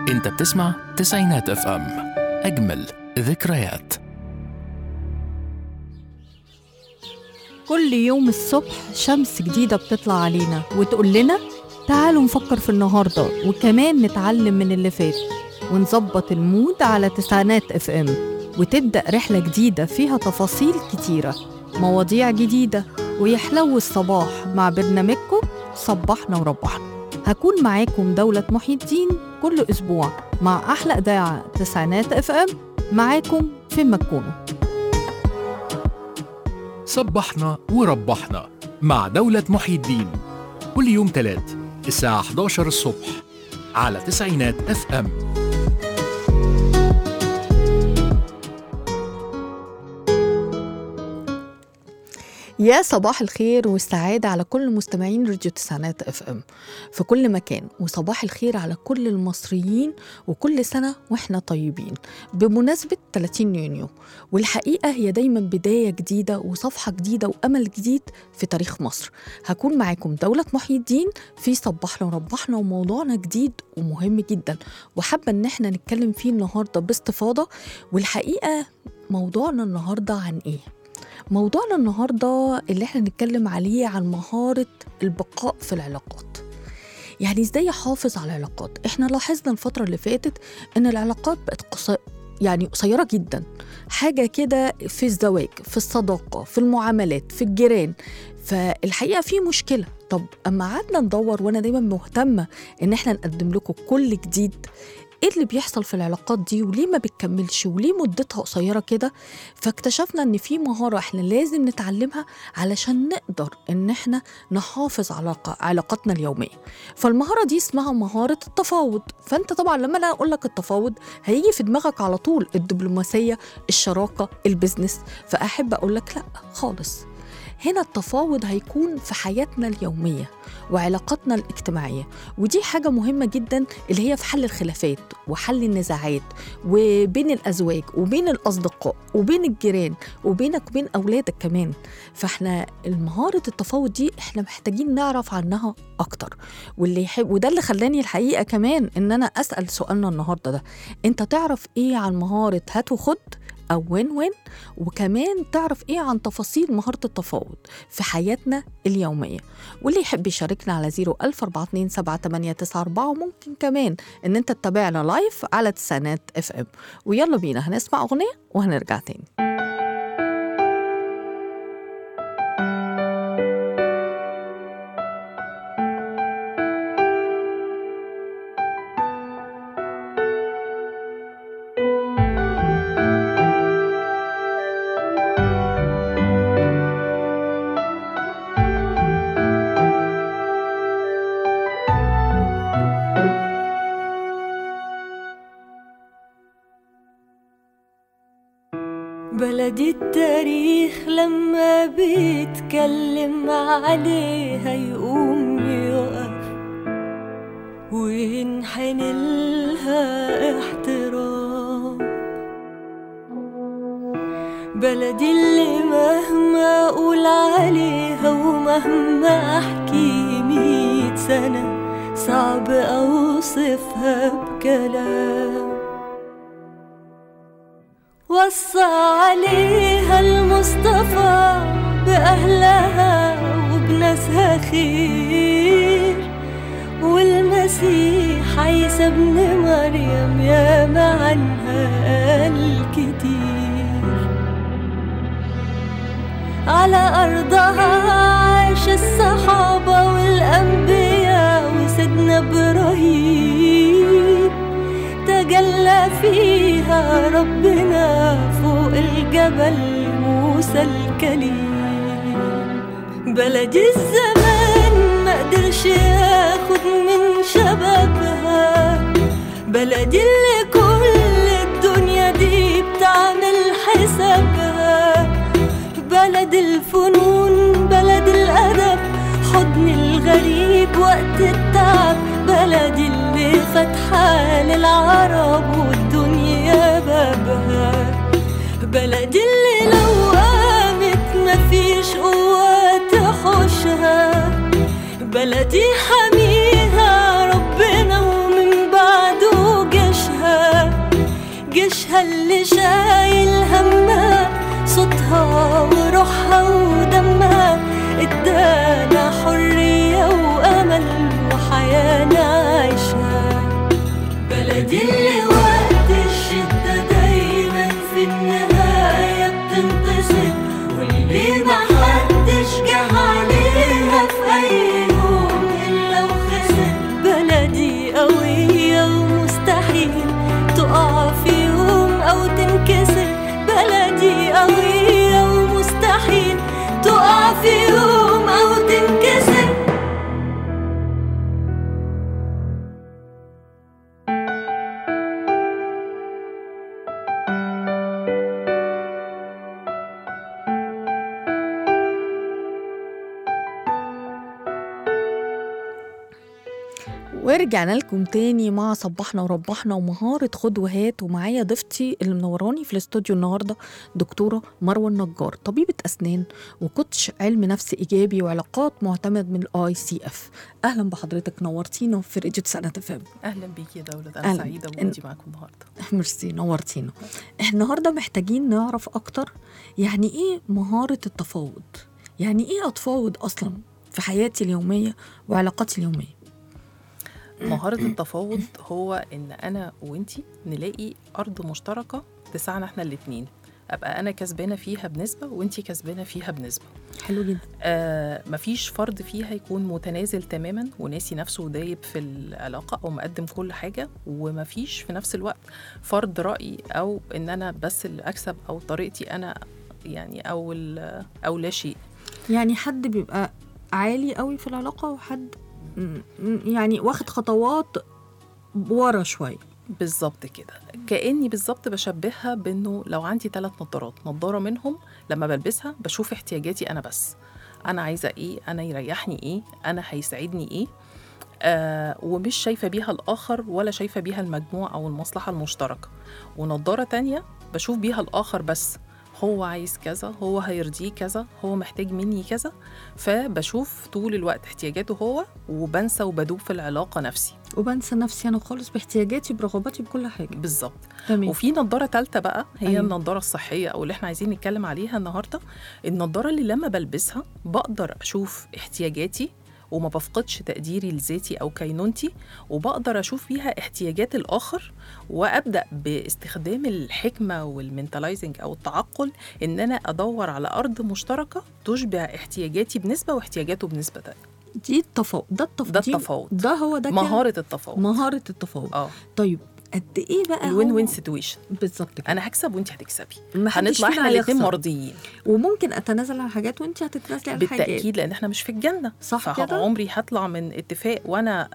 انت بتسمع تسعينات اف ام اجمل ذكريات كل يوم الصبح شمس جديدة بتطلع علينا وتقول لنا تعالوا نفكر في النهاردة وكمان نتعلم من اللي فات ونظبط المود على تسعينات اف ام وتبدأ رحلة جديدة فيها تفاصيل كتيرة مواضيع جديدة ويحلو الصباح مع برنامجكم صبحنا وربحنا هكون معاكم دولة محي الدين كل أسبوع مع أحلى إذاعة تسعينات اف ام معاكم فين ما تكونوا صبحنا وربحنا مع دولة محي الدين كل يوم تلات الساعة 11 الصبح على تسعينات اف ام يا صباح الخير والسعادة على كل مستمعين راديو تسعينات اف ام في كل مكان وصباح الخير على كل المصريين وكل سنة واحنا طيبين بمناسبة 30 يونيو والحقيقة هي دايما بداية جديدة وصفحة جديدة وأمل جديد في تاريخ مصر هكون معاكم دولة محي الدين في صبحنا وربحنا وموضوعنا جديد ومهم جدا وحابة ان احنا نتكلم فيه النهاردة باستفاضة والحقيقة موضوعنا النهاردة عن ايه؟ موضوعنا النهارده اللي احنا نتكلم عليه عن مهارة البقاء في العلاقات يعني ازاي احافظ على العلاقات احنا لاحظنا الفترة اللي فاتت ان العلاقات بقت قصيرة يعني قصيرة جدا حاجة كده في الزواج في الصداقة في المعاملات في الجيران فالحقيقة في مشكلة طب أما قعدنا ندور وأنا دايما مهتمة إن احنا نقدم لكم كل جديد ايه اللي بيحصل في العلاقات دي وليه ما بتكملش وليه مدتها قصيره كده فاكتشفنا ان في مهاره احنا لازم نتعلمها علشان نقدر ان احنا نحافظ على علاقة- علاقاتنا اليوميه فالمهاره دي اسمها مهاره التفاوض فانت طبعا لما انا اقول لك التفاوض هيجي في دماغك على طول الدبلوماسيه الشراكه البيزنس فاحب اقول لك لا خالص هنا التفاوض هيكون في حياتنا اليوميه وعلاقاتنا الاجتماعيه ودي حاجه مهمه جدا اللي هي في حل الخلافات وحل النزاعات وبين الازواج وبين الاصدقاء وبين الجيران وبينك وبين اولادك كمان فاحنا المهاره التفاوض دي احنا محتاجين نعرف عنها اكتر واللي يحب وده اللي خلاني الحقيقه كمان ان انا اسال سؤالنا النهارده ده انت تعرف ايه عن مهاره هات وخد او وين وين وكمان تعرف ايه عن تفاصيل مهاره التفاوض في حياتنا اليوميه واللي يحب يشاركنا على 014278994 وممكن كمان ان انت تتابعنا لايف على تسعينات اف ام ويلا بينا هنسمع اغنيه وهنرجع تاني بلدي التاريخ لما بيتكلم عليها يقوم يقف وينحني لها احترام بلدي اللي مهما اقول عليها ومهما احكي مية سنة صعب اوصفها بكلام وصى عليها المصطفى بأهلها وبناسها خير والمسيح عيسى ابن مريم ياما عنها قال كتير على أرضها عاش الصحابة والأنبياء وسيدنا إبراهيم تجلى فيها ربنا فوق الجبل موسى الكليم بلدي الزمان ما قدرش ياخد من شبابها بلدي اللي كل الدنيا دي بتعمل حسابها بلد الفنون بلد الأدب حضن الغريب وقت التعب بلدي اللي فاتحة للعرب والدنيا بابها بلدي اللي لو قامت مفيش قوة تحوشها بلدي حميها ربنا ومن بعده جه فيها اللي شايل همها صوتها وروحها ودمها ادانا حرية وأمل وحياة نعيشها بلدي اللي وقت الشدة دايما في النهاية بتنتصر واللي محدش جه عليها في أي يوم إلا وخسر بلدي قوية ومستحيل تقع في يوم أو تنكسر بلدي قوية ومستحيل تقع في يوم أو تنكسر ورجعنا لكم تاني مع صبحنا وربحنا ومهارة خد وهات ومعايا ضيفتي اللي منوراني في الاستوديو النهارده دكتورة مروة النجار طبيبة أسنان وكوتش علم نفس إيجابي وعلاقات معتمد من الآي سي اف أهلا بحضرتك نورتينا في راديو سنة فهم اهلا بيكي يا دولة أهلاً. انا سعيده بوجودي معاكم النهارده ميرسي نورتينا احنا النهارده محتاجين نعرف أكتر يعني إيه مهارة التفاوض يعني إيه أتفاوض أصلا في حياتي اليومية وعلاقاتي اليومية مهاره التفاوض هو ان انا وانتي نلاقي ارض مشتركه تسعنا احنا الاتنين ابقى انا كسبانه فيها بنسبه وانتي كسبانه فيها بنسبه حلو جدا آه مفيش فرد فيها يكون متنازل تماما وناسي نفسه ودايب في العلاقه او مقدم كل حاجه ومفيش في نفس الوقت فرد راي او ان انا بس اللي اكسب او طريقتي انا يعني او ال- او لا شيء يعني حد بيبقى عالي قوي في العلاقة وحد م- م- يعني واخد خطوات ورا شوية بالظبط كده كاني بالظبط بشبهها بانه لو عندي ثلاث نظارات نظاره منهم لما بلبسها بشوف احتياجاتي انا بس انا عايزه ايه انا يريحني ايه انا هيساعدني ايه آه ومش شايفه بيها الاخر ولا شايفه بيها المجموع او المصلحه المشتركه ونظاره تانية بشوف بيها الاخر بس هو عايز كذا هو هيرضيه كذا هو محتاج مني كذا فبشوف طول الوقت احتياجاته هو وبنسى وبدوب في العلاقه نفسي وبنسى نفسي أنا خالص باحتياجاتي برغباتي بكل حاجة بالظبط تمام وفي نظاره ثالثه بقى هي أيوة. أيوة. النظاره الصحيه او اللي احنا عايزين نتكلم عليها النهارده النظاره اللي لما بلبسها بقدر اشوف احتياجاتي وما بفقدش تقديري لذاتي او كينونتي وبقدر اشوف فيها احتياجات الاخر وابدا باستخدام الحكمه والمنتلايزنج او التعقل ان انا ادور على ارض مشتركه تشبع احتياجاتي بنسبه واحتياجاته بنسبه تانية دي التفاوض ده التفاوض ده دي- التفاوض. ده هو ده كان مهاره التفاوض مهارة التفاوض اه طيب قد إيه بقى الوين هو- وين سيتويشن بالظبط كده انا هكسب وانت هتكسبي محدش هنطلع فينا احنا الاثنين هيخسر. مرضيين وممكن أتنازل عن حاجات وأنت هتتنازلي عن حاجات بالتاكيد لان احنا مش في الجنه صح كده؟ فعمري هطلع من اتفاق وانا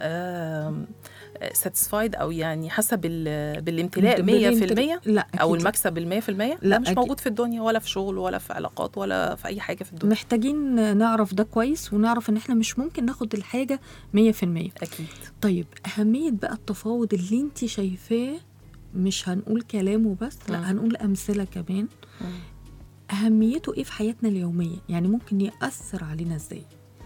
ساتسفايد او يعني حاسه بال- بالامتلاء 100% لا او أكيد. المكسب ال 100% لا، لا مش أكيد. موجود في الدنيا ولا في شغل ولا في علاقات ولا في اي حاجه في الدنيا محتاجين نعرف ده كويس ونعرف ان احنا مش ممكن ناخد الحاجة 100% اكيد طيب أهمية بقى التفاوض اللي انت شايفاه مش هنقول كلامه بس مم. لا هنقول أمثلة كمان مم. أهميته إيه في حياتنا اليومية يعني ممكن يأثر علينا إزاي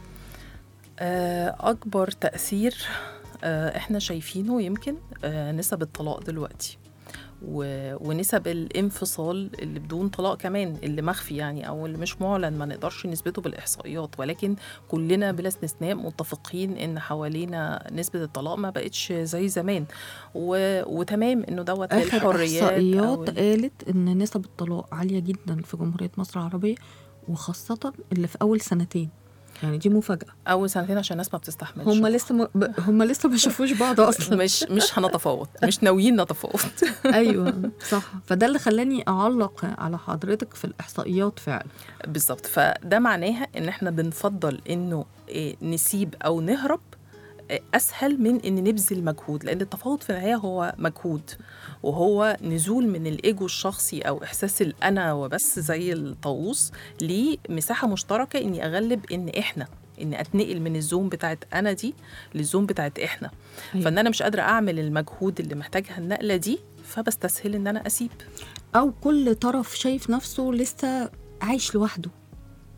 آه، اكبر تاثير آه، احنا شايفينه يمكن آه، نسب الطلاق دلوقتي و- ونسب الانفصال اللي بدون طلاق كمان اللي مخفي يعني او اللي مش معلن ما نقدرش نثبته بالاحصائيات ولكن كلنا بلا استثناء متفقين ان حوالينا نسبه الطلاق ما بقتش زي زمان و... وتمام انه دوت آخر للحريات أو إحصائيات ال- قالت إن نسب الطلاق عالية جدا في جمهورية مصر العربية وخاصة اللي في أول سنتين يعني دي مفاجأة اول سنتين عشان الناس ما بتستحملش هم لسه م... ب... هم لسه ما شافوش بعض أصلا مش مش هنتفاوض مش ناويين نتفاوض ايوه صح فده اللي خلاني اعلق على حضرتك في الاحصائيات فعلا بالظبط فده معناها ان احنا بنفضل انه إيه، نسيب او نهرب إيه، اسهل من ان نبذل مجهود لان التفاوض في النهايه هو مجهود وهو نزول من الايجو الشخصي او احساس الانا وبس زي الطاووس لمساحه مشتركه اني اغلب ان احنا ان اتنقل من الزوم بتاعت انا دي للزوم بتاعت احنا أيوة. فان انا مش قادره اعمل المجهود اللي محتاجها النقله دي فبستسهل ان انا اسيب او كل طرف شايف نفسه لسه عايش لوحده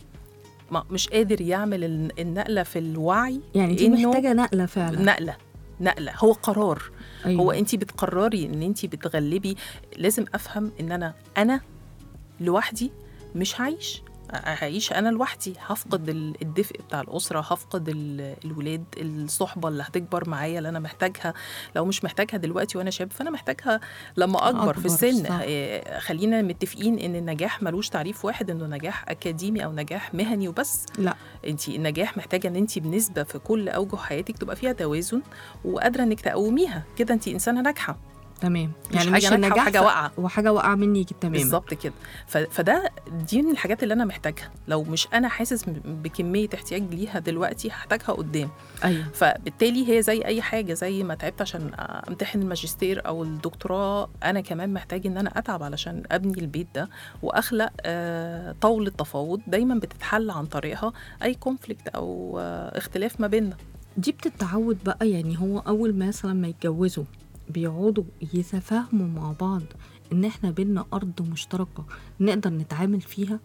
ما مش قادر يعمل الن- النقله في الوعي يعني دي إنه محتاجه نقله فعلا نقله نقله هو قرار أيوة. هو انت بتقرري ان انت بتغلبي لازم افهم ان انا انا لوحدي مش هعيش هعيش انا لوحدي هفقد ال- الدفء بتاع الاسره هفقد ال- الولاد الصحبه اللي هتكبر معايا اللي انا محتاجها لو مش محتاجها دلوقتي وانا شاب فانا محتاجها لما اكبر, أكبر، في السن صح. إيه، خلينا متفقين ان النجاح ملوش تعريف واحد انه نجاح اكاديمي او نجاح مهني وبس لا انت النجاح محتاجه ان انت بنسبه في كل اوجه حياتك تبقى فيها توازن وقادره انك تقوميها كده انت انسانه ناجحه تمام مش يعني حاجة مش ناجحة النجاح وحاجة ف- واقعة. وحاجه واقعه مني تمام بالظبط كده ف- فده دي من الحاجات اللي انا محتاجها لو مش انا حاسس م- بكميه احتياج ليها دلوقتي هحتاجها قدام ايوه فبالتالي هي زي اي حاجه زي ما تعبت عشان امتحن الماجستير او الدكتوراه انا كمان محتاج ان انا اتعب علشان ابني البيت ده واخلق آه، طاوله تفاوض دايما بتتحل عن طريقها اي كونفليكت او آه، اختلاف ما بيننا دي بتتعود بقى يعني هو اول مثلا ما يتجوزوا بيقعدوا يتفاهموا مع بعض ان احنا بينا ارض مشتركه نقدر نتعامل فيها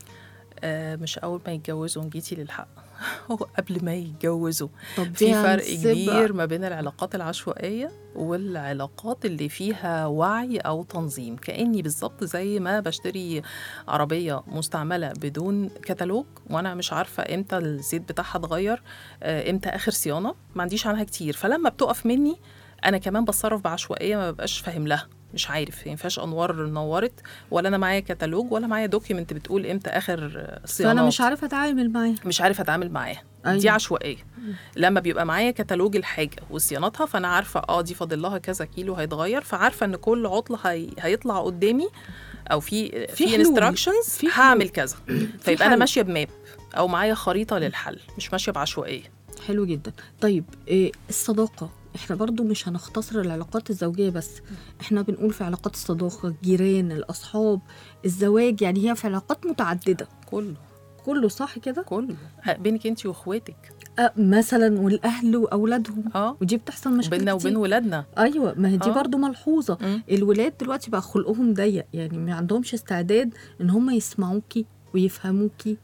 آه، مش اول ما يتجوزوا جيتي للحق هو قبل ما يتجوزوا طب في دي فرق هنسيبها- كبير ما بين العلاقات العشوائية والعلاقات اللي فيها وعي أو تنظيم كأني بالظبط زي ما بشتري عربية مستعملة بدون كتالوج وأنا مش عارفة إمتى الزيت بتاعها اتغير آه، إمتى آخر صيانة ما عنديش عنها كتير فلما بتقف مني أنا كمان بتصرف بعشوائية ما ببقاش فاهم لها مش عارف ما فيهاش انوار نورت ولا انا معايا كتالوج ولا معايا دوكيمنت بتقول امتى اخر صيانات فانا مش عارفه اتعامل معاها مش عارفه اتعامل معاها أيوة. دي عشوائيه لما بيبقى معايا كتالوج الحاجه وصيانتها فانا عارفه اه دي فاضل لها كذا كيلو هيتغير فعارفه ان كل عطل هي... هيطلع قدامي او في في حلول. انستراكشنز في حلول. هعمل كذا فيبقى انا حل. ماشيه بماب او معايا خريطه للحل مش ماشيه بعشوائيه حلو جدا طيب إيه الصداقه احنا برضو مش هنختصر العلاقات الزوجيه بس احنا بنقول في علاقات الصداقه الجيران الاصحاب الزواج يعني هي في علاقات متعدده كله كله صح كده كله بينك انت واخواتك أه مثلا والاهل واولادهم اه ودي بتحصل مشاكل بيننا وبين كتير. ولادنا ايوه ما هي دي آه. برضو ملحوظه مم. الولاد دلوقتي بقى خلقهم ضيق يعني ما عندهمش استعداد ان هم يسمعوكي ويفهموكي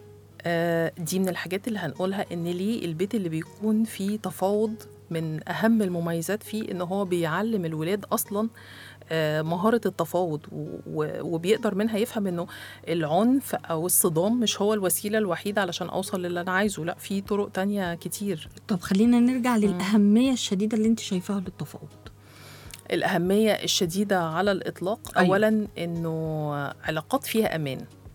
آه، دي من الحاجات اللي هنقولها ان ليه البيت اللي بيكون فيه تفاوض من اهم المميزات فيه ان هو بيعلم الولاد اصلا آه، مهارة التفاوض و- و- وبيقدر منها يفهم انه العنف او الصدام مش هو الوسيلة الوحيدة علشان اوصل للي انا عايزه لا في طرق تانية كتير طب خلينا نرجع للاهميه الشديده اللي انت شايفاها للتفاوض الأهمية الشديدة على الإطلاق أيوة. أيوة. أولا إنه علاقات فيها أمان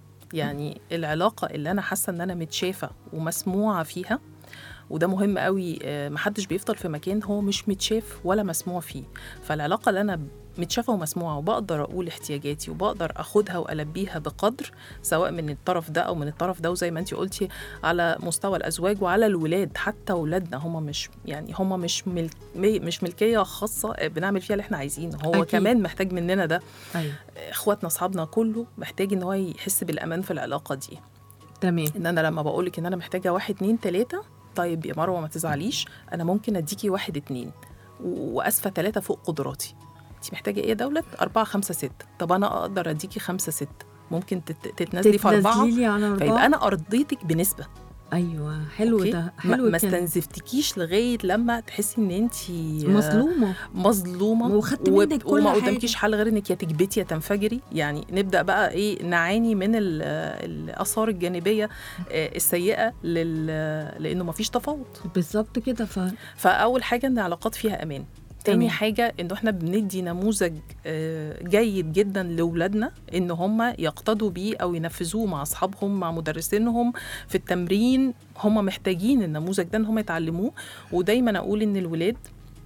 يعني العلاقة اللي أنا حاسة إن أنا متشافة ومسموعة فيها وده مهم قوي آه، محدش بيفضل في مكان هو مش متشاف ولا مسموع فيه فالعلاقة اللي أنا متشافة ومسموعة وبقدر أقول احتياجاتي وبقدر أخدها وألبيها بقدر سواء من الطرف ده أو من الطرف ده وزي ما أنت قلتي على مستوى الأزواج وعلى الولاد حتى ولادنا هم مش يعني هم مش ملك مي- مش ملكية خاصة آه، بنعمل فيها اللي احنا عايزينه هو أكيد. أكيد. كمان محتاج مننا ده ايوه اخواتنا اصحابنا كله محتاج ان هو يحس بالامان في العلاقه دي تمام ان انا لما بقول لك ان انا محتاجه واحد اتنين تلاته طيب يا مروه ما تزعليش انا ممكن اديكي واحد اتنين و- واسفه تلاته فوق قدراتي انت محتاجه ايه يا دولت أربعة خمسة ستة طب أنا أقدر أديكي خمسة ستة ممكن تت- تتنازلي في أربعة تتنازلي لي على فيبقى أربعة أنا أرضيتك بنسبة أيوة حلو أوكي؟ ده ما, حلو ما كده استنزفتكيش لغاية لما تحسي إن أنت مظلومة مظلومه وخدت وب- منك كل وما حاجة. قدامكيش حل غير انك يا تكبتي يا تنفجري يعني نبدا بقى ايه نعاني من ال- الاثار الجانبيه آه، السيئه لل... لانه ما فيش تفاوض بالظبط كده ف فاول حاجه ان العلاقات فيها امان تمام. تاني حاجة إنه إحنا بندي نموذج آه، جيد جدا لأولادنا إن هم يقتدوا بيه أو ينفذوه مع أصحابهم مع مدرسينهم في التمرين هم محتاجين النموذج ده إن هم يتعلموه ودايما أقول إن الولاد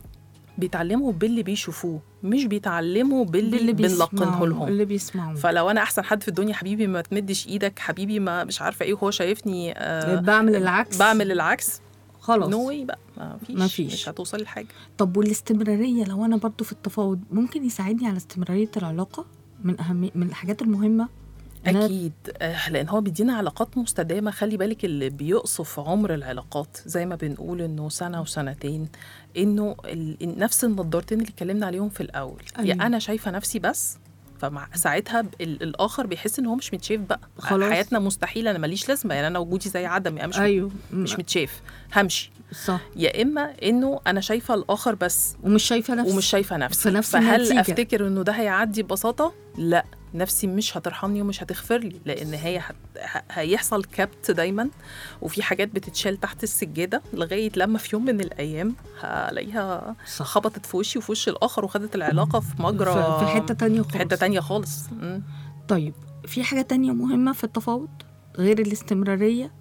بيتعلموا باللي بيشوفوه مش بيتعلموا باللي, بنلقنه بيسمعوا- لهم اللي بيسمعوا فلو انا احسن حد في الدنيا حبيبي ما تمدش ايدك حبيبي ما مش عارفه ايه وهو شايفني آه بعمل العكس بعمل العكس خلاص نو واي بقى ما فيش, ما فيش. مش هتوصلي لحاجه طب والاستمرارية لو أنا برضو في التفاوض ممكن يساعدني على استمرارية العلاقة من أهم من الحاجات المهمة إن أنا- اكيد آه، لان هو بيدينا علاقات مستدامه خلي بالك اللي بيقصف عمر العلاقات زي ما بنقول انه سنه وسنتين انه ال- نفس النضارتين اللي اتكلمنا عليهم في الاول أيوة. يا انا شايفه نفسي بس فمع ساعتها ب- ال- الاخر بيحس ان هو مش متشاف بقى خلاص. حياتنا مستحيله انا ماليش لازمه يعني انا وجودي زي عدم يعني مش ايوه مش متشاف همشي صح يا اما انه انا شايفه الاخر بس ومش شايفه نفسي ومش شايفه نفسي في نفس فهل النتيجة. افتكر انه ده هيعدي ببساطه لا نفسي مش هترحمني ومش هتغفر لي لان هي هت... ه- هيحصل كبت دايما وفي حاجات بتتشال تحت السجاده لغايه لما في يوم من الايام هلاقيها صح. خبطت في وشي وفي وش الاخر وخدت العلاقه في مجرى في- في حته تانية خالص في حته تانية خالص مم. طيب في حاجه تانية مهمه في التفاوض غير الاستمراريه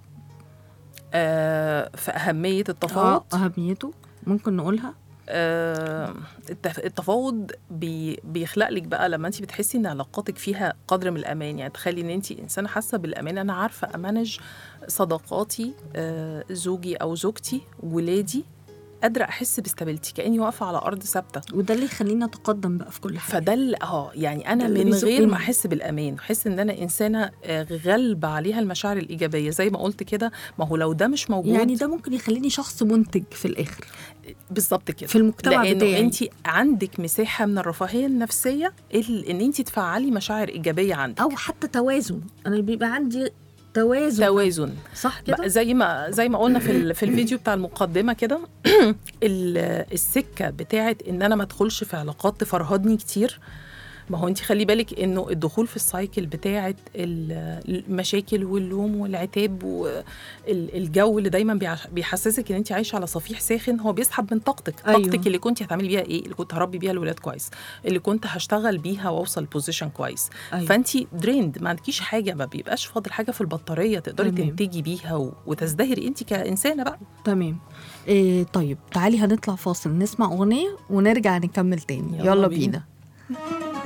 آه في اهميه التفاوض اه اهميته ممكن نقولها آه، التف- التفاوض بي بيخلق لك بقى لما انت بتحسي ان علاقاتك فيها قدر من الامان يعني تخلي ان انت انسانه حاسه بالامان انا عارفه امانج صداقاتي آه، زوجي او زوجتي ولادي قادره احس باستابيلتي كاني واقفه على ارض ثابته وده اللي يخلينا نتقدم بقى في كل حاجه فده اللي- اه يعني انا ده اللي من غير بيزقني. ما احس بالامان احس ان انا انسانه آه، غالبه عليها المشاعر الايجابيه زي ما قلت كده ما هو لو ده مش موجود يعني ده ممكن يخليني شخص منتج في الاخر بالظبط كده في المجتمع لانه بتاعي انت عندك مساحه من الرفاهيه النفسيه ال- ان انت تفعلي مشاعر ايجابيه عندك او حتى توازن انا بيبقى عندي توازن توازن صح بقى كده زي ما زي ما قلنا في ال- في الفيديو بتاع المقدمه كده ال- السكه بتاعت ان انا ما ادخلش في علاقات تفرهدني كتير ما هو انت خلي بالك انه الدخول في السايكل بتاعت ال- المشاكل واللوم والعتاب والجو اللي دايما بيعش- بيحسسك ان انت عايشه على صفيح ساخن هو بيسحب من طاقتك أيوة. طاقتك اللي كنت هتعملي بيها ايه اللي كنت هربي بيها الولاد كويس اللي كنت هشتغل بيها واوصل بوزيشن كويس أيوة. فانت دريند ما عندكيش حاجه ما بيبقاش فاضل حاجه في البطاريه تقدري تمام. تنتجي بيها و- وتزدهري انت كانسانه بقى تمام إيه طيب تعالي هنطلع فاصل نسمع اغنيه ونرجع نكمل تاني يلا يلا, بينا. بينا.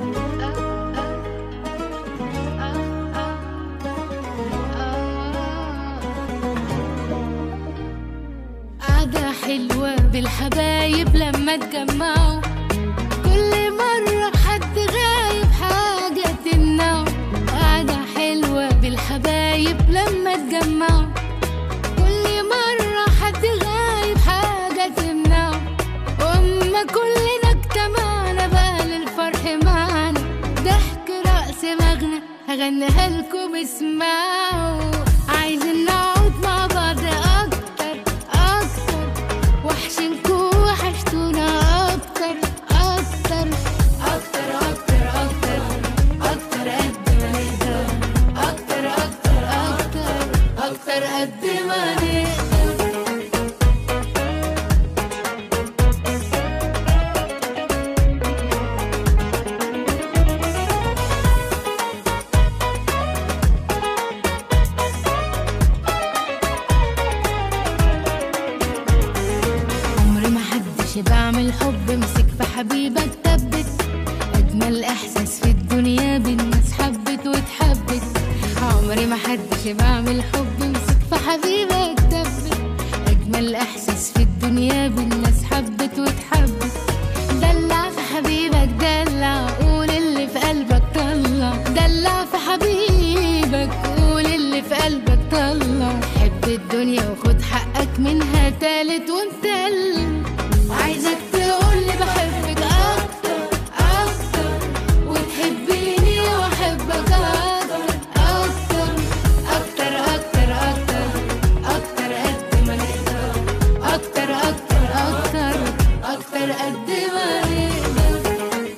قعدة حلوة بالحبايب لما اتجمعوا كل مرة حد غايب حاجة تمنعه قعدة حلوة بالحبايب لما اتجمعوا كل مرة حد غايب حاجة تمنعه وأما كلنا اجتمعنا بقى للفرح معانا ضحك رقص مغنى هغنيها لكم اسمعوا عايزين نقعد مع بعض أكتر أكتر وحشنكوا وحشتونا أكتر أكتر أكتر أكتر أكتر أكتر قد ما نقدر أكتر أكتر أكتر أكتر قد ما نقدر عمري ما حدش بعمل حب مسك في حبيبك ثبت اجمل احساس في الدنيا بالناس حبت واتحبت عمري ما حدش بعمل حب مسك في حبيبك ثبت اجمل احساس في الدنيا بالناس حبت واتحبت دلع في حبيبك دلع قول اللي في قلبك طلع دلع في حبيبك قول اللي في قلبك طلع حب الدنيا وخد حقك منها تالت ومتل عايزك تقولي بحبك اكتر اكتر وتحبيني واحبك اكتر اكتر اكتر اكتر اكتر اكتر قد ما نقدر اكتر اكتر اكتر اكتر قد ما نقدر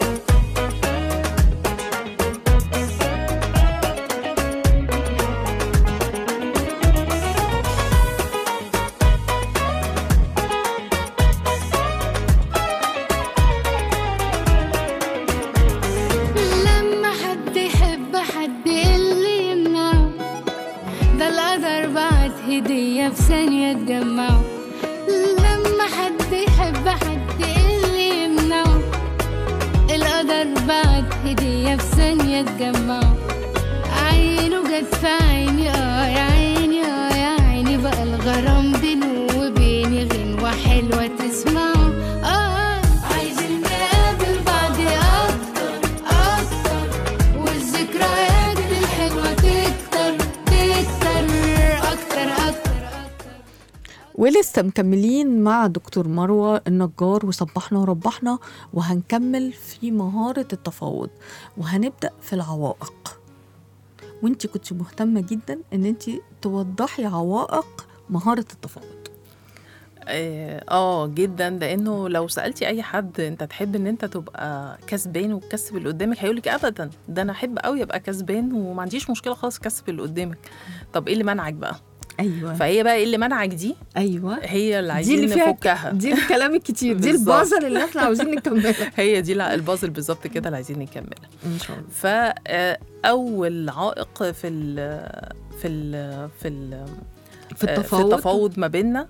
لما حد يحب حد اللي يمنعه ده القدر بعت هدية في ثانية تجمعه لما حد يحب حد اللي يمنعه القدر بعت هدية في ثانية تجمعه عينه جت في عيني اه يا عيني اه يا عيني بقى الغرام بينه وبيني غنوة حلوة تسمعه اه عايزين نقابل بعض اكتر اكتر والذكريات الحلوة تكتر تكتر اكتر اكتر اكتر ولسه لسه مكملين مع دكتور مروة النجار وصبحنا وربحنا وهنكمل في مهارة التفاوض وهنبدأ في العوائق وانت كنت مهتمة جدا ان انت توضحي عوائق مهارة التفاوض اه آه، جدا لانه لو سالتي اي حد انت تحب ان انت تبقى كسبان وتكسب اللي قدامك هيقولك ابدا ده انا احب قوي ابقى كسبان وما عنديش مشكله خالص اكسب اللي قدامك طب ايه اللي منعك بقى ايوه فهي بقى ايه اللي منعك دي ايوه هي اللي دي عايزين اللي فيها نفكها دي الكلام الكتير دي بالظبط. البازل اللي احنا عاوزين نكملها هي دي لا البازل بالظبط كده اللي عايزين نكملها ان شاء الله فاول عائق في ال في ال في ال في آه، التفاوض في التفاوض ما بيننا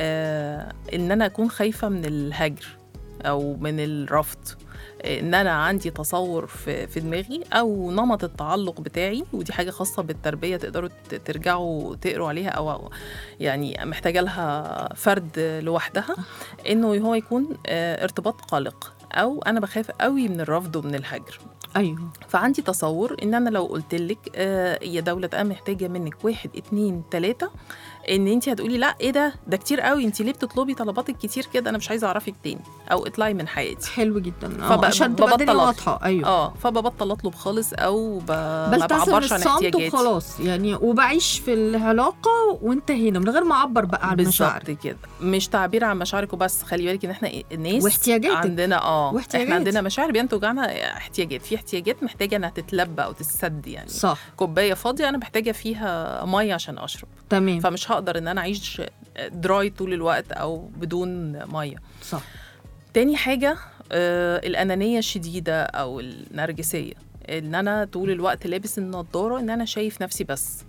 آه، ان انا اكون خايفه من الهجر او من الرفض آه، ان انا عندي تصور في, في دماغي او نمط التعلق بتاعي ودي حاجه خاصه بالتربيه تقدروا ت- ترجعوا تقروا عليها او أو يعني محتاجه لها فرد لوحدها انه هو يكون آه، ارتباط قلق او انا بخاف قوي من الرفض ومن الهجر ايوه فعندي تصور ان انا لو قلت لك آه يا دوله انا محتاجه منك واحد اتنين تلاته ان انت هتقولي لا ايه ده ده كتير قوي انت ليه بتطلبي طلباتك كتير كده انا مش عايزه اعرفك تاني او اطلعي من حياتي حلو جدا اه فب- عشان تبقى الدنيا ببطل واضحه ايوه اه فببطل اطلب خالص او ب... ما بلتزم بعبرش عن الصمت احتياجاتي وخلاص يعني وبعيش في العلاقه وانتهينا من غير ما اعبر بقى عن مشاعري بالظبط كده مش تعبير عن مشاعرك وبس خلي بالك ان احنا إيه، الناس واحتياجاتك. عندنا اه واحتياجات. احنا عندنا مشاعر بينتج عنها احتياجات في احتياجات محتاجه انها تتلبى او تتسد يعني صح كوبايه فاضيه انا محتاجه فيها ميه عشان اشرب تمام فمش هقدر ان انا اعيش دراي طول الوقت او بدون ميه صح تاني حاجه آه الانانيه الشديده او النرجسيه ان انا طول الوقت لابس النضاره ان انا شايف نفسي بس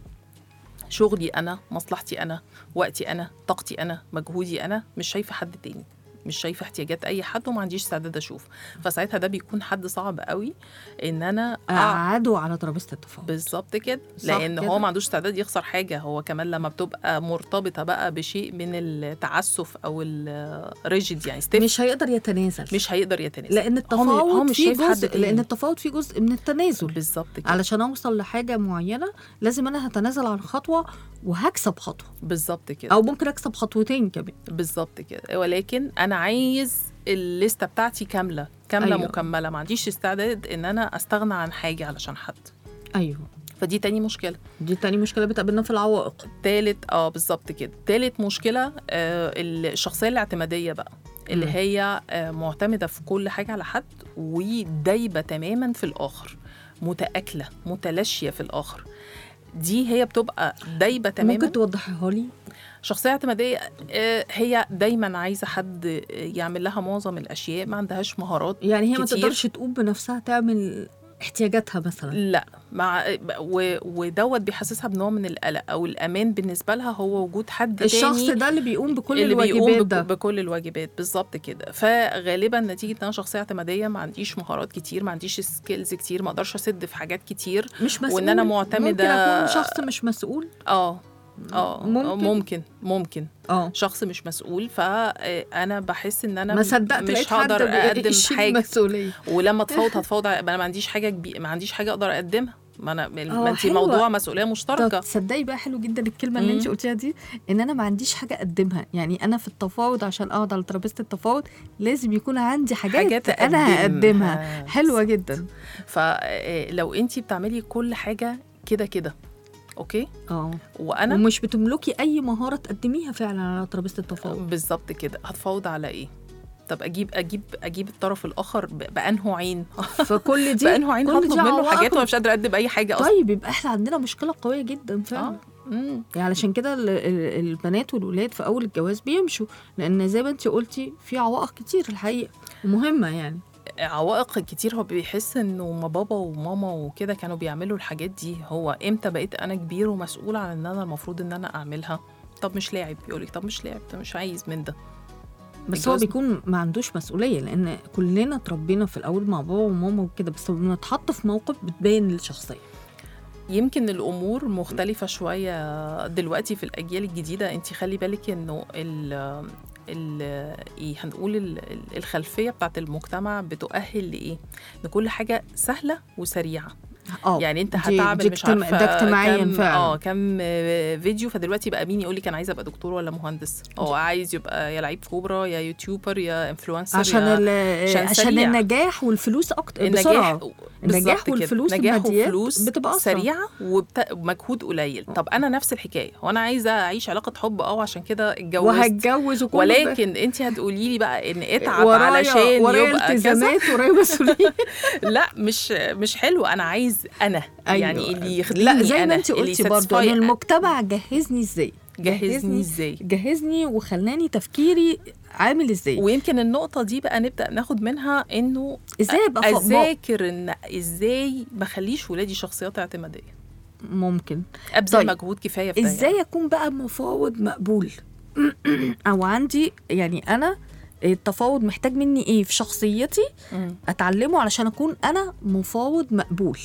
شغلي انا مصلحتي انا وقتي انا طاقتي انا مجهودي انا مش شايفه حد تاني مش شايفه احتياجات اي حد وما عنديش استعداد اشوف فساعتها ده بيكون حد صعب قوي ان انا أع- قعدوا على ترابيزه التفاوض بالظبط كده صح لان كده؟ هو ما عندوش استعداد يخسر حاجه هو كمان لما بتبقى مرتبطه بقى بشيء من التعسف او الريجيد يعني ستيف مش هيقدر يتنازل مش هيقدر يتنازل لان هو التفاوض مش فيه شايف حد جزء تاني. لان التفاوض فيه جزء من التنازل بالظبط كده علشان اوصل لحاجه معينه لازم انا هتنازل عن خطوه وهكسب خطوه بالظبط كده او ممكن اكسب خطوتين كمان بالظبط كده ولكن انا عايز الليسته بتاعتي كامله كامله أيوة. أيوة. مكمله ما عنديش استعداد ان انا استغنى عن حاجه علشان حد ايوه فدي تاني مشكله دي تاني مشكله بتقابلنا في العوائق تالت اه بالظبط كده تالت مشكله آه الشخصيه الاعتماديه بقى اللي مم. هي آه معتمده في كل حاجه على حد ودايبه تماما في الاخر متاكله متلاشيه في الاخر دي هي بتبقى دايبه تماما ممكن توضحيها لي شخصيه اعتماديه آه هي دايما عايزه حد يعمل لها معظم الاشياء ما عندهاش مهارات يعني هي ما كتير. تقدرش تقوم بنفسها تعمل احتياجاتها مثلا لا مع و... ودوت بيحسسها بنوع من القلق او الامان بالنسبه لها هو وجود حد الشخص تاني ده اللي بيقوم بكل اللي بيقوم الواجبات بك- ده بكل الواجبات بالظبط كده فغالبا نتيجه ان انا شخصيه اعتماديه ما عنديش مهارات كتير ما عنديش سكيلز كتير ما اقدرش اسد في حاجات كتير مش مسؤول وإن أنا ممكن معتمدة- اكون شخص مش مسؤول اه اه ممكن. ممكن ممكن, ممكن. اه شخص مش مسؤول فانا بحس ان انا ما صدقت لقيت مش حد هقدر بي- اقدم يشيل حاجه المسؤوليه ولما اتفاوض هتفاوض على- ما انا ما عنديش حاجه كبيره ما عنديش حاجه اقدر اقدمها ما انا ما انت حلوة. موضوع مسؤوليه طب مشتركه تصدقي بقى حلو جدا الكلمه اللي مم. انت قلتيها دي ان انا ما عنديش حاجه اقدمها يعني انا في التفاوض عشان اقعد على ترابيزه التفاوض لازم يكون عندي حاجات, حاجات انا هقدمها أقدمها. حلوه جدا فلو انت بتعملي كل حاجه كده كده اوكي اه وانا ومش بتملكي اي مهاره تقدميها فعلا على ترابيزه التفاوض بالظبط كده هتفاوض على ايه طب اجيب اجيب اجيب الطرف الاخر ب- بانه عين فكل دي بانه عين كل دي هطلب منه عوائق. حاجات وانا مش قادره اقدم اي حاجه اصلا طيب يبقى احنا عندنا مشكله قويه جدا فعلا اه مم. يعني علشان كده ال- ال- البنات والولاد في اول الجواز بيمشوا لان زي ما انت قلتي في عوائق كتير الحقيقه ومهمه يعني عوائق كتير هو بيحس انه ما بابا وماما وكده كانوا بيعملوا الحاجات دي هو امتى بقيت انا كبير ومسؤول عن ان انا المفروض ان انا اعملها طب مش لاعب يقولك طب مش لاعب طب مش عايز من ده بس هو الجواز- بيكون ما عندوش مسؤوليه لان كلنا اتربينا في الاول مع بابا وماما وكده بس لما بنتحط في موقف بتبين الشخصيه يمكن الامور مختلفه شويه دلوقتي في الاجيال الجديده انت خلي بالك انه ال ال ايه هنقول ال- ال- الخلفيه بتاعت المجتمع بتؤهل لايه ان كل حاجه سهله وسريعه اه يعني انت دي- هتعمل دي مش اجتماع- عارفه ده اجتماعيا كام فعلا. اه كام آه، فيديو فدلوقتي بقى مين يقول لك انا عايز ابقى دكتور ولا مهندس هو عايز يبقى يا لعيب كوبرا يا يوتيوبر يا انفلونسر عشان يا ال- عشان عشان سريع. النجاح والفلوس اكتر النجاح بسرعه بالظبط النجاح كده. والفلوس نجاح الماديات وفلوس بتبقى أسرع. سريعه وبت... ومجهود قليل طب انا نفس الحكايه وانا عايزه اعيش علاقه حب اه عشان كده اتجوزت وهتجوز وكل ولكن انت هتقولي لي بقى ان اتعب ورايا علشان ورايا يبقى كذا التزامات ورايا مسؤوليات لا مش مش حلو انا عايز انا أيوة. يعني اللي يخدمني لا زي انا ما انت اللي قلتي برضه satisfy ان المجتمع جهزني ازاي جهزني ازاي جهزني وخلاني تفكيري عامل ازاي ويمكن النقطه دي بقى نبدا ناخد منها انه ازاي ابقى ف- اذاكر ان ازاي ما اخليش ولادي شخصيات اعتماديه ممكن ابذل طيب. مجهود كفايه في ده يعني. ازاي اكون بقى مفاوض مقبول او عندي يعني انا التفاوض محتاج مني ايه في شخصيتي مم. اتعلمه علشان اكون انا مفاوض مقبول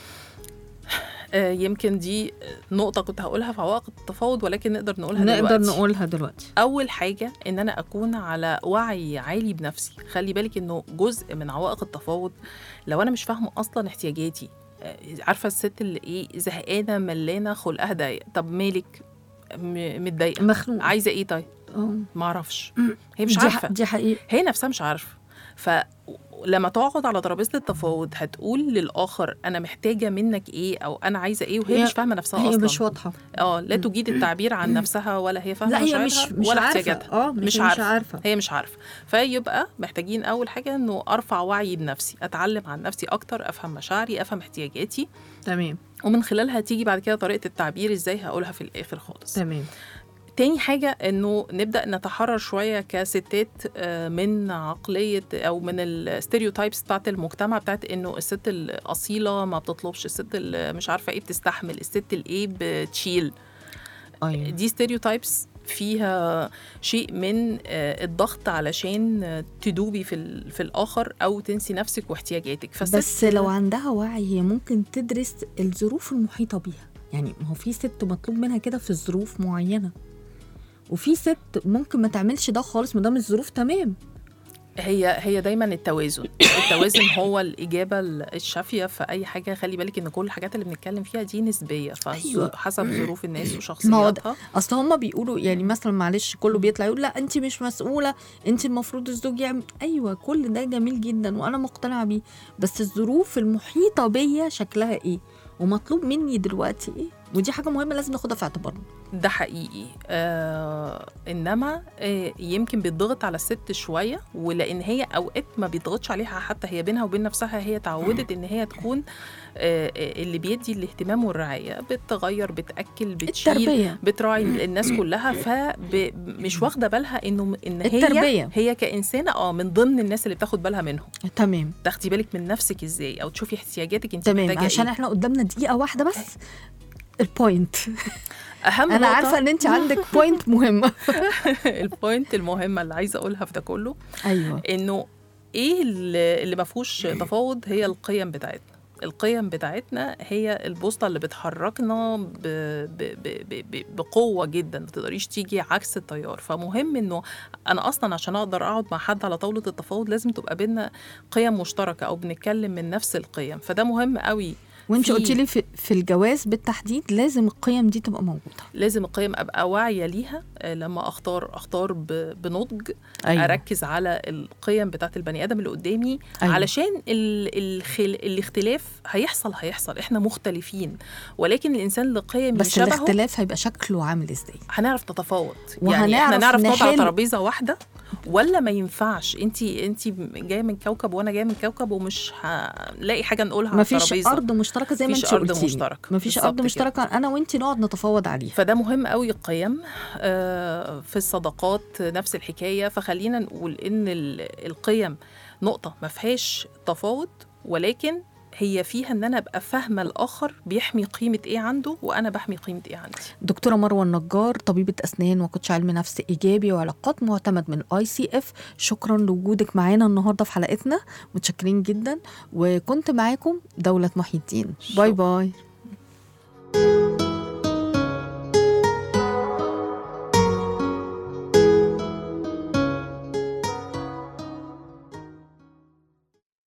آه، يمكن دي نقطة كنت هقولها في عوائق التفاوض ولكن نقدر نقولها نقدر دلوقتي. نقولها دلوقتي أول حاجة إن أنا أكون على وعي عالي بنفسي خلي بالك إنه جزء من عوائق التفاوض لو أنا مش فاهمة أصلا احتياجاتي آه، عارفة الست اللي إيه زهقانة ملانة خلقها ضيق طب مالك م- متضايقة مخنوق عايزة إيه طيب اه معرفش هي مش دي ح- عارفة دي حقيقة هي نفسها مش عارفه فلما تقعد على ترابيزه التفاوض هتقول للاخر انا محتاجه منك ايه او انا عايزه ايه وهي هي- مش فاهمه نفسها هي اصلا مش واضحة اه لا تجيد التعبير عن نفسها ولا هي فاهمه لا هي مشاعرها مش مش ولا عارفة احتياجاتها اه مش مش عارفة. عارفة هي مش عارفه فيبقى محتاجين اول حاجه انه ارفع وعي بنفسي اتعلم عن نفسي اكتر افهم مشاعري افهم احتياجاتي تمام ومن خلالها تيجي بعد كده طريقه التعبير ازاي هقولها في الاخر خالص تمام تاني حاجة إنه نبدأ نتحرر شوية كستات آه، من عقلية أو من الستيريوتايبس بتاعت المجتمع بتاعت إنه الست الأصيلة ما بتطلبش الست اللي مش عارفة إيه بتستحمل الست الإيه بتشيل ايوه دي ستيريوتايبس فيها شيء من آه، الضغط علشان آه، تدوبي في ال- في الآخر أو تنسي نفسك واحتياجاتك فالست بس لو عندها وعي هي ممكن تدرس الظروف المحيطة بيها يعني ما هو في ست مطلوب منها كده في ظروف معينة وفي ست ممكن ما تعملش ده خالص ما دام الظروف تمام هي هي دايما التوازن التوازن هو الاجابه الشافيه في اي حاجه خلي بالك ان كل الحاجات اللي بنتكلم فيها دي نسبيه أيوة. فحسب ظروف الناس ما هو ده- وشخصياتها اصل هما بيقولوا يعني مثلا معلش كله بيطلع يقول لا انت مش مسؤوله انت المفروض الزوج يعمل ايوه كل ده جميل جدا وانا مقتنعه بيه بس الظروف المحيطه بيا شكلها ايه ومطلوب مني دلوقتي ايه ودي حاجه مهمه لازم ناخدها في اعتبارنا ده حقيقي آه انما آه يمكن بيتضغط على الست شويه ولان هي اوقات ما بيضغطش عليها حتى هي بينها وبين نفسها هي اتعودت ان هي تكون آه آه، اللي بيدي الاهتمام والرعايه بتغير بتاكل بتشيل التربيه بتراعي الناس كلها فمش واخده بالها انه ان هي التربية. هي كانسانه اه من ضمن الناس اللي بتاخد بالها منهم تمام تاخدي بالك من نفسك ازاي او تشوفي احتياجاتك انت تمام محتاجه عشان ايه احنا قدامنا دقيقه واحده بس البوينت اهم انا نقطة- عارفه ان انت عندك بوينت مهمه البوينت المهمه اللي عايزه اقولها في ده كله ايوه انه ايه اللي اللي ما فيهوش تفاوض هي القيم بتاعتنا القيم بتاعتنا هي البوصله اللي بتحركنا ب... ب... ب... ب... ب... بقوه جدا ما تقدريش تيجي عكس التيار فمهم انه انا اصلا عشان اقدر اقعد مع حد على طاوله التفاوض لازم تبقى بينا قيم مشتركه او بنتكلم من نفس القيم فده مهم قوي وانت في- قلتي لي في, في الجواز بالتحديد لازم القيم دي تبقى موجوده لازم القيم ابقى واعيه ليها آه، لما اختار اختار ب... بنضج أيوة. اركز على القيم بتاعت البني ادم اللي قدامي أيوة. أيوة. علشان ال... الخل... الاختلاف هيحصل هيحصل احنا مختلفين ولكن الانسان اللي قيم بس شبهه الاختلاف هيبقى شكله عامل ازاي هنعرف نتفاوض يعني وهنعرف احنا نعرف نقعد على نحل. ترابيزه واحده ولا ما ينفعش انت انت جايه من كوكب وانا جايه من كوكب ومش هنلاقي حاجه نقولها على مفيش الترابيزه ارض مشتركه زي ما مفيش انت أرض قلتي مشتركة. مفيش بالظبط ارض كده. مشتركه انا وانت نقعد نتفاوض عليها فده مهم قوي القيم آه، في الصداقات نفس الحكايه فخلينا نقول ان ال- القيم نقطه ما فيهاش تفاوض ولكن هي فيها ان انا ابقى فاهمه الاخر بيحمي قيمه ايه عنده وانا بحمي قيمه ايه عندي دكتوره مروه النجار طبيبه اسنان وكوتش علم نفس ايجابي وعلاقات معتمد من اي سي اف شكرا لوجودك معانا النهارده في حلقتنا متشكرين جدا وكنت معاكم دوله محي الدين باي شكراً. باي